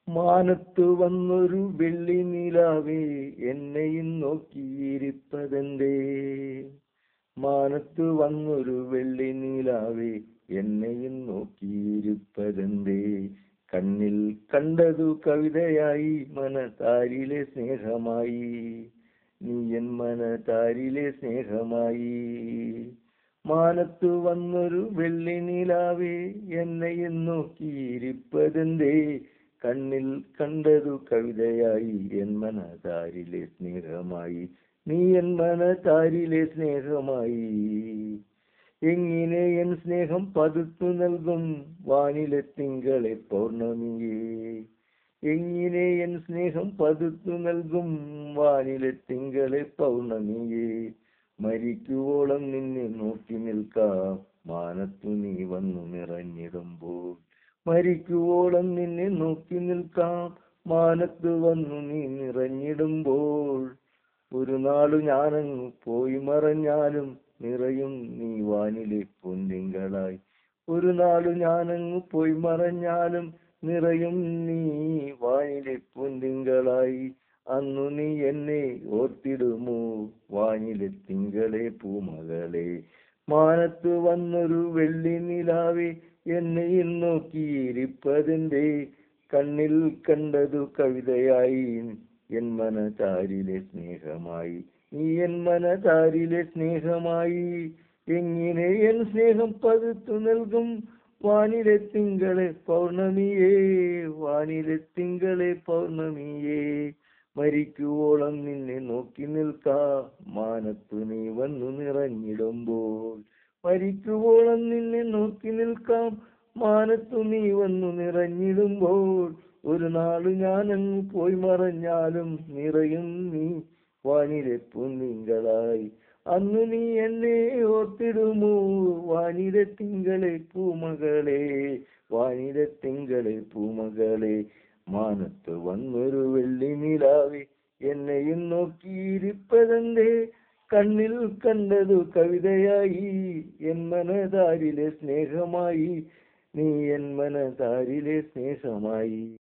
മാനത്തു വന്നൊരു വെള്ളി നിലാവേ എന്നെയും നോക്കിയിരിപ്പതെന്തേ മാനത്തു വന്നൊരു വെള്ളി നിലാവേ എന്നെയും നോക്കിയിരിപ്പതെന്തേ കണ്ണിൽ കണ്ടതു കവിതയായി മനതാരിലെ സ്നേഹമായി നീ എൻ മനതാരിലെ സ്നേഹമായി മാനത്തു വന്നൊരു വെള്ളി നിലാവേ എന്നെയും നോക്കിയിരിപ്പതെന്തേ കണ്ണിൽ കണ്ടതു കവിതയായി എൻ മനതാരിലെ സ്നേഹമായി നീ എൻ മനതാരിലെ സ്നേഹമായി എങ്ങനെ എൻ സ്നേഹം പതുത്തു നൽകും വാനിലെ തിങ്കളെ പൗർണമിയെ എങ്ങനെ എൻ സ്നേഹം പതുത്തു നൽകും വാനിലെ തിങ്കളെ പൗർണമിയെ മരിക്കുവോളം നിന്നെ നോക്കി നിൽക്കാം മാനത്തു നീ വന്നു നിറഞ്ഞിടുമ്പോൾ മരിക്കുവോളം നിന്നെ നോക്കി നിൽക്കാം മാനത്ത് വന്നു നീ നിറഞ്ഞിടുമ്പോൾ ഒരു നാളു ഞാനങ്ങ് പോയി മറഞ്ഞാലും നിറയും നീ വാനിലെ പൊന്തിങ്കളായി ഒരു നാളു ഞാനങ്ങ് പോയി മറഞ്ഞാലും നിറയും നീ വാനിലെ പൊന്തിങ്കളായി അന്നു നീ എന്നെ ഓർത്തിടുമോ വാനിലെ തിങ്കളെ പൂമകളെ മാനത്ത് വന്നൊരു വെള്ളി നിലാവേ എന്നെയും നോക്കിയിരിപ്പതിന്റെ കണ്ണിൽ കണ്ടതു കവിതയായി എൻ മനതാരിലെ സ്നേഹമായി നീ എൻ മനതാരിലെ സ്നേഹമായി എങ്ങനെ എൻ സ്നേഹം പതുത്തു നൽകും വാനിലെ തിങ്കളെ പൗർണമിയേ വാനിലെ തിങ്കളെ പൗർണമിയേ മരിക്കുവോളം നിന്നെ നോക്കി നിൽക്കാ മാനത്തു നീ വന്നു നിറഞ്ഞിടുമ്പോൾ മരിക്കുവോളം നിന്നെ നോക്കി നിൽക്കാം മാനത്തു നീ വന്നു നിറഞ്ഞിടുമ്പോൾ ഒരു നാളു ഞാനങ്ങ് പോയി മറഞ്ഞാലും നിറയും നീ വാനിലെ പൂന്തിങ്കളായി അന്നു നീ എന്നെ ഓർത്തിടുമോ വാനിലെ തിങ്കളെ പൂമകളെ വാനിലെ തിങ്കളെ പൂമകളെ മാനത്ത് വന്നൊരു വെള്ളി നിലാവേ എന്നെയും നോക്കിയിരിപ്പതെന്തേ കണ്ണിൽ കണ്ടതു കവിതയായി എൻ മനതാരിലെ സ്നേഹമായി നീ എൻ മനതാരിലെ സ്നേഹമായി